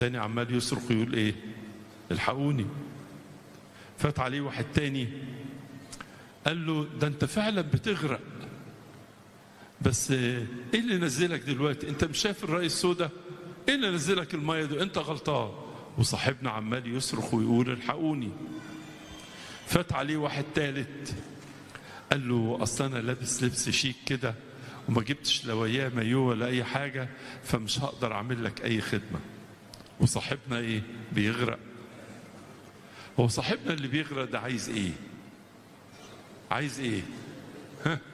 تاني عمال يصرخ ويقول ايه الحقوني فات عليه واحد تاني قال له ده انت فعلا بتغرق بس ايه اللي نزلك دلوقتي انت مش شايف الرأي السوداء ايه اللي نزلك المية دي انت غلطان وصاحبنا عمال يصرخ ويقول الحقوني فات عليه واحد تالت قال له اصل انا لابس لبس شيك كده وما جبتش لا وياه مايو ولا اي حاجه فمش هقدر اعمل لك اي خدمه وصاحبنا ايه بيغرق هو صاحبنا اللي بيغرق ده عايز ايه عايز ايه ها